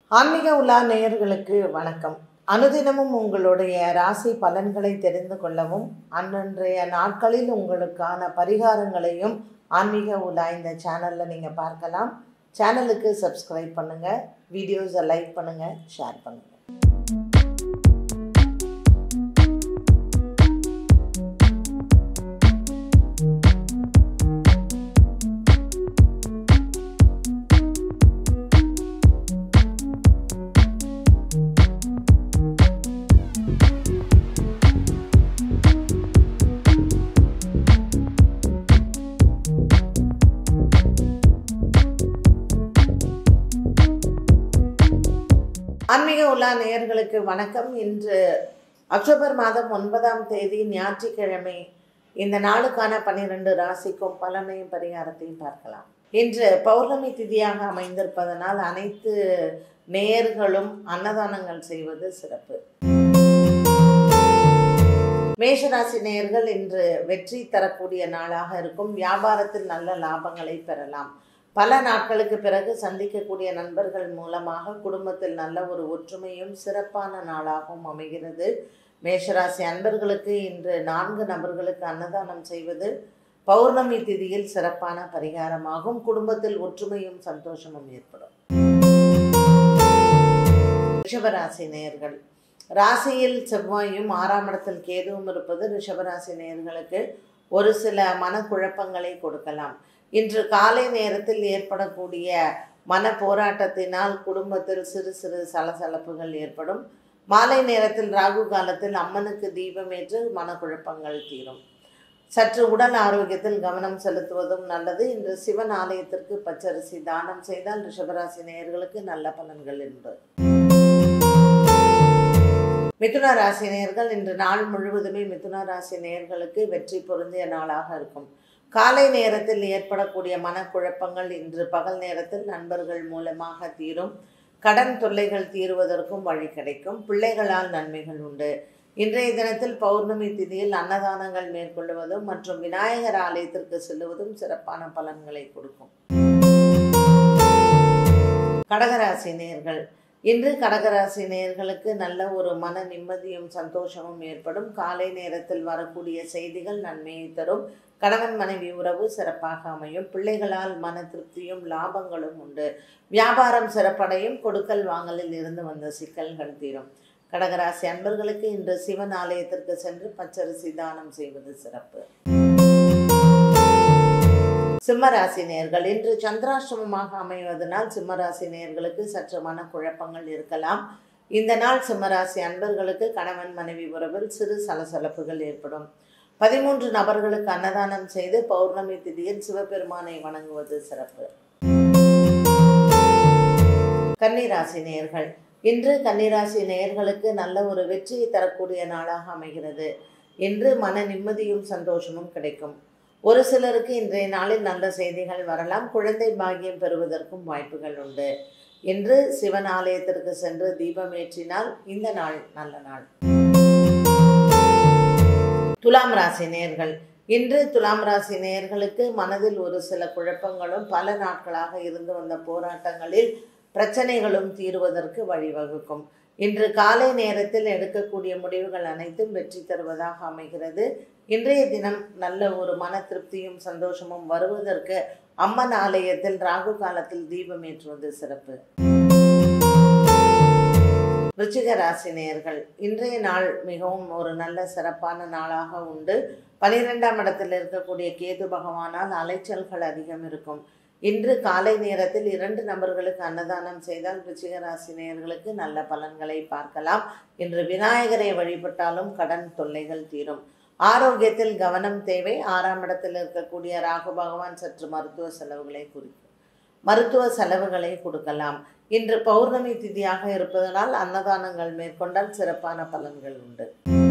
ஆன்மீக உலா நேயர்களுக்கு வணக்கம் அனுதினமும் உங்களுடைய ராசி பலன்களை தெரிந்து கொள்ளவும் அன்றன்றைய நாட்களில் உங்களுக்கான பரிகாரங்களையும் ஆன்மீக உலா இந்த சேனலில் நீங்கள் பார்க்கலாம் சேனலுக்கு சப்ஸ்கிரைப் பண்ணுங்கள் வீடியோஸை லைக் பண்ணுங்கள் ஷேர் பண்ணுங்கள் ஆன்மீக உலா நேயர்களுக்கு வணக்கம் இன்று அக்டோபர் மாதம் ஒன்பதாம் தேதி ஞாயிற்றுக்கிழமை இந்த நாளுக்கான பன்னிரண்டு ராசிக்கும் பலனையும் பரிகாரத்தையும் பார்க்கலாம் இன்று பௌர்ணமி திதியாக அமைந்திருப்பதனால் அனைத்து நேயர்களும் அன்னதானங்கள் செய்வது சிறப்பு மேஷராசி நேயர்கள் இன்று வெற்றி தரக்கூடிய நாளாக இருக்கும் வியாபாரத்தில் நல்ல லாபங்களை பெறலாம் பல நாட்களுக்கு பிறகு சந்திக்கக்கூடிய நண்பர்கள் மூலமாக குடும்பத்தில் நல்ல ஒரு ஒற்றுமையும் சிறப்பான நாளாகவும் அமைகிறது மேஷராசி அன்பர்களுக்கு இன்று நான்கு நபர்களுக்கு அன்னதானம் செய்வது பௌர்ணமி திதியில் சிறப்பான பரிகாரமாகும் குடும்பத்தில் ஒற்றுமையும் சந்தோஷமும் ஏற்படும் ரிஷபராசி நேயர்கள் ராசியில் செவ்வாயும் ஆறாம் இடத்தில் கேதுவும் இருப்பது ரிஷபராசி நேயர்களுக்கு ஒரு சில மனக்குழப்பங்களை கொடுக்கலாம் இன்று காலை நேரத்தில் ஏற்படக்கூடிய மன போராட்டத்தினால் குடும்பத்தில் சிறு சிறு சலசலப்புகள் ஏற்படும் மாலை நேரத்தில் ராகு காலத்தில் அம்மனுக்கு தீபமேற்று மனக்குழப்பங்கள் தீரும் சற்று உடல் ஆரோக்கியத்தில் கவனம் செலுத்துவதும் நல்லது இன்று சிவன் ஆலயத்திற்கு பச்சரிசி தானம் செய்தால் ரிஷபராசி நேயர்களுக்கு நல்ல பலன்கள் உண்டு மிதுன ராசி நேயர்கள் இன்று நாள் முழுவதுமே மிதுன ராசி நேயர்களுக்கு வெற்றி பொருந்திய நாளாக இருக்கும் காலை நேரத்தில் ஏற்படக்கூடிய மனக்குழப்பங்கள் இன்று பகல் நேரத்தில் நண்பர்கள் மூலமாக தீரும் கடன் தொல்லைகள் தீருவதற்கும் வழி கிடைக்கும் பிள்ளைகளால் நன்மைகள் உண்டு இன்றைய தினத்தில் பௌர்ணமி திதியில் அன்னதானங்கள் மேற்கொள்வதும் மற்றும் விநாயகர் ஆலயத்திற்கு செல்லுவதும் சிறப்பான பலன்களை கொடுக்கும் கடகராசி நேர்கள் இன்று கடகராசி நேர்களுக்கு நல்ல ஒரு மன நிம்மதியும் சந்தோஷமும் ஏற்படும் காலை நேரத்தில் வரக்கூடிய செய்திகள் நன்மையை தரும் கணவன் மனைவி உறவு சிறப்பாக அமையும் பிள்ளைகளால் மன திருப்தியும் லாபங்களும் உண்டு வியாபாரம் சிறப்படையும் கொடுக்கல் வாங்கலில் இருந்து வந்த சிக்கல்கள் தீரும் கடகராசி அன்பர்களுக்கு இன்று சிவன் ஆலயத்திற்கு சென்று பச்சரிசி தானம் செய்வது சிறப்பு சிம்மராசி நேர்கள் இன்று சந்திராஷ்டமமாக அமைவதனால் சிம்மராசி நேர்களுக்கு சற்று மனக்குழப்பங்கள் இருக்கலாம் இந்த நாள் சிம்மராசி அன்பர்களுக்கு கணவன் மனைவி உறவில் சிறு சலசலப்புகள் ஏற்படும் பதிமூன்று நபர்களுக்கு அன்னதானம் செய்து பௌர்ணமி திதியில் சிவபெருமானை வணங்குவது சிறப்பு கன்னிராசி நேயர்கள் இன்று கன்னிராசி நேயர்களுக்கு நல்ல ஒரு வெற்றியை தரக்கூடிய நாளாக அமைகிறது இன்று மன நிம்மதியும் சந்தோஷமும் கிடைக்கும் ஒரு சிலருக்கு இன்றைய நாளில் நல்ல செய்திகள் வரலாம் குழந்தை பாக்கியம் பெறுவதற்கும் வாய்ப்புகள் உண்டு இன்று சிவன் ஆலயத்திற்கு சென்று தீபம் ஏற்றினால் இந்த நாள் நல்ல நாள் துலாம் ராசி நேர்கள் இன்று துலாம் ராசி நேயர்களுக்கு மனதில் ஒரு சில குழப்பங்களும் பல நாட்களாக இருந்து வந்த போராட்டங்களில் பிரச்சனைகளும் தீருவதற்கு வழிவகுக்கும் இன்று காலை நேரத்தில் எடுக்கக்கூடிய முடிவுகள் அனைத்தும் வெற்றி தருவதாக அமைகிறது இன்றைய தினம் நல்ல ஒரு மன திருப்தியும் சந்தோஷமும் வருவதற்கு அம்மன் ஆலயத்தில் ராகு காலத்தில் தீபம் ஏற்றுவது சிறப்பு விருச்சிக ராசி நேயர்கள் இன்றைய நாள் மிகவும் ஒரு நல்ல சிறப்பான நாளாக உண்டு பனிரெண்டாம் இடத்தில் இருக்கக்கூடிய கேது பகவானால் அலைச்சல்கள் அதிகம் இருக்கும் இன்று காலை நேரத்தில் இரண்டு நபர்களுக்கு அன்னதானம் செய்தால் விருச்சிக ராசி நேயர்களுக்கு நல்ல பலன்களை பார்க்கலாம் இன்று விநாயகரை வழிபட்டாலும் கடன் தொல்லைகள் தீரும் ஆரோக்கியத்தில் கவனம் தேவை ஆறாம் இடத்தில் இருக்கக்கூடிய ராகு பகவான் சற்று மருத்துவ செலவுகளை குறிக்கும் மருத்துவ செலவுகளை கொடுக்கலாம் இன்று பௌர்ணமி திதியாக இருப்பதனால் அன்னதானங்கள் மேற்கொண்டால் சிறப்பான பலன்கள் உண்டு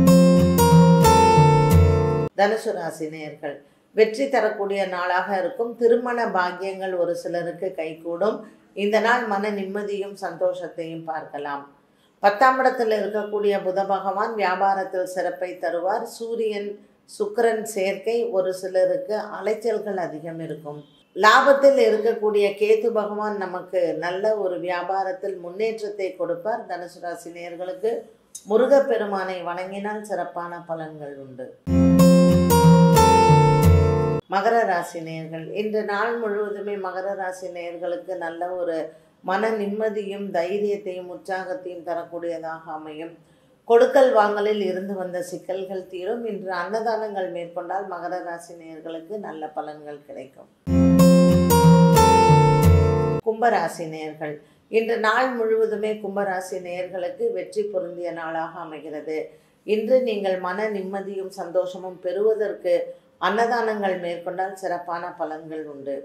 தனுசு ராசி நேயர்கள் வெற்றி தரக்கூடிய நாளாக இருக்கும் திருமண பாக்கியங்கள் ஒரு சிலருக்கு கைகூடும் இந்த நாள் மன நிம்மதியும் சந்தோஷத்தையும் பார்க்கலாம் பத்தாம் இடத்தில் இருக்கக்கூடிய புத பகவான் வியாபாரத்தில் சிறப்பை தருவார் சூரியன் சுக்கிரன் சேர்க்கை ஒரு சிலருக்கு அலைச்சல்கள் அதிகம் இருக்கும் லாபத்தில் இருக்கக்கூடிய கேது பகவான் நமக்கு நல்ல ஒரு வியாபாரத்தில் முன்னேற்றத்தை கொடுப்பார் தனுசு ராசி நேயர்களுக்கு முருகப்பெருமானை வணங்கினால் சிறப்பான பலன்கள் உண்டு மகர ராசி நேயர்கள் இன்று நாள் முழுவதுமே மகர ராசி நேயர்களுக்கு நல்ல ஒரு மன நிம்மதியும் தைரியத்தையும் உற்சாகத்தையும் தரக்கூடியதாக அமையும் கொடுக்கல் வாங்கலில் இருந்து வந்த சிக்கல்கள் தீரும் இன்று அன்னதானங்கள் மேற்கொண்டால் மகர ராசி நேயர்களுக்கு நல்ல பலன்கள் கிடைக்கும் கும்பராசி நேயர்கள் இன்று நாள் முழுவதுமே கும்பராசி நேயர்களுக்கு வெற்றி பொருந்திய நாளாக அமைகிறது இன்று நீங்கள் மன நிம்மதியும் சந்தோஷமும் பெறுவதற்கு அன்னதானங்கள் மேற்கொண்டால் சிறப்பான பலன்கள் உண்டு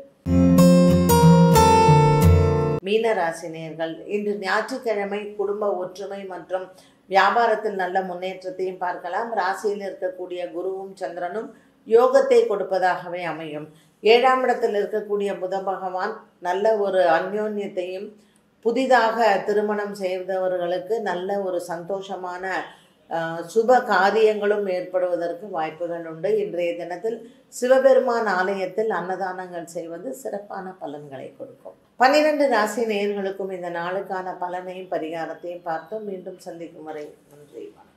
மீன ராசினியர்கள் இன்று ஞாயிற்றுக்கிழமை குடும்ப ஒற்றுமை மற்றும் வியாபாரத்தில் நல்ல முன்னேற்றத்தையும் பார்க்கலாம் ராசியில் இருக்கக்கூடிய குருவும் சந்திரனும் யோகத்தை கொடுப்பதாகவே அமையும் ஏழாம் இடத்தில் இருக்கக்கூடிய புத பகவான் நல்ல ஒரு அந்யோன்யத்தையும் புதிதாக திருமணம் செய்தவர்களுக்கு நல்ல ஒரு சந்தோஷமான அஹ், சுப காரியங்களும் ஏற்படுவதற்கு வாய்ப்புகள் உண்டு இன்றைய தினத்தில் சிவபெருமான் ஆலயத்தில் அன்னதானங்கள் செய்வது சிறப்பான பலன்களை கொடுக்கும் பன்னிரண்டு ராசி நேயர்களுக்கும் இந்த நாளுக்கான பலனையும் பரிகாரத்தையும் பார்த்தோம் மீண்டும் சந்திக்கும் வரை நன்றி வணக்கம்